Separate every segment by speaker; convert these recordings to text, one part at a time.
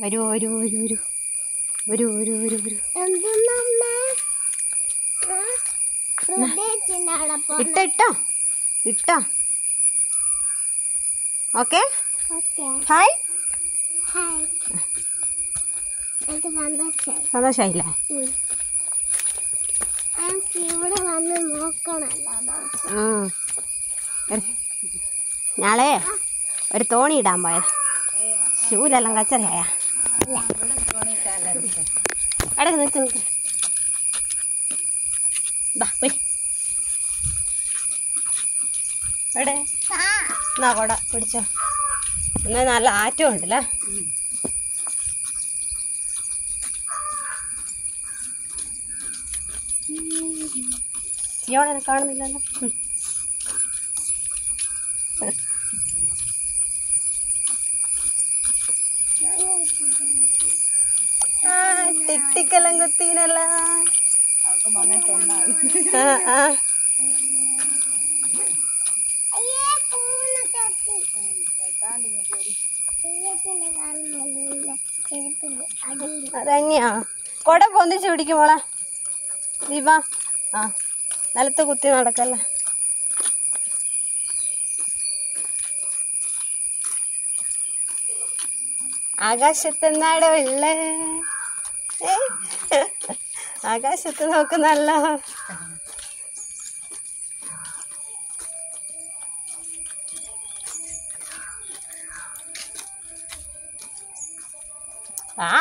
Speaker 1: വരൂ വരൂ വരൂ വരൂ വരൂ വരൂ വരൂ വരൂ
Speaker 2: എന്തെന്നമ്മേ പ്രത്യേകിച്ചിന്റെ അവിടെ
Speaker 1: ഇട്ടോ ഇട്ടോ ഇട്ടോ ഓക്കെ
Speaker 2: ഓക്കെ
Speaker 1: ഹായ്
Speaker 2: ഹായ് എനിക്ക് സന്തോഷമായി
Speaker 1: സന്തോഷമായില്ലേ
Speaker 2: ഉം. എനിക്ക് ഇവിടെ വന്ന് നോക്കണല്ലോ ദിവസം
Speaker 1: ഉം. ഒരു- ഞാളെ ഒരു തോണി ഇടാൻ പോയത് ഷൂലെല്ലാം കച്ചറയായ എടക്ക് നിൽക്ക് നിൽക്ക് ബാ പോയി എവിടെ എന്നാ കൊട പിടിച്ചോ എന്നാ നല്ല ആറ്റം ഉണ്ടല്ലേ സിയോടെ കാണുന്നില്ലല്ലോ ഉം. ആ ടിട്ടിക്കെല്ലാം കുത്തീനല്ല ആ, ആ.
Speaker 2: അയ്യേ പൂന്ന് കത്തി തെയ്യത്തിന്റെ കാലം നല്ല ചെരുപ്പില്ല അടിയിൽ
Speaker 1: അതന്നെയാ കൊട പൊന്തിച്ച് പിടിക്കും മോളെ ദീപ ആ നിലത്ത് കുത്തി നടക്കല്ലേ ആകാശത്തെന്നാടെ ഉള്ള ആകാശത്ത് നോക്കുന്നല്ല ആ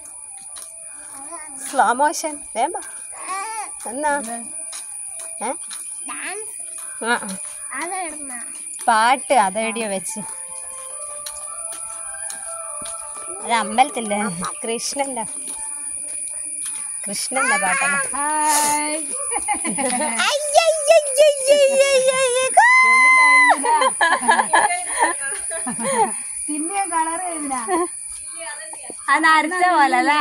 Speaker 1: സ്ലോ മോഷൻ വേമ്പ എന്നാ ഏ
Speaker 2: ഡാൻസ്
Speaker 1: ആ
Speaker 2: അതിടുന്ന
Speaker 1: പാട്ട് അതെവിടെയോ വെച്ച് അത് അമ്പലത്തില്ലേ കൃഷ്ണന്റെ കൃഷ്ണന്റെ പാട്ടല്ലേ
Speaker 3: പിന്നെയും കളർ ചെയ്തില്ല
Speaker 1: അത് അരച്ച പോലല്ലേ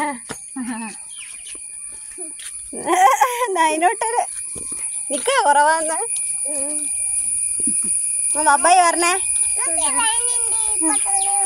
Speaker 1: അതിനോട്ടൊരു നിക്ക കുറവാന്ന് അബ്ബായി പറഞ്ഞേ
Speaker 2: ഇപ്പത്തന്നെ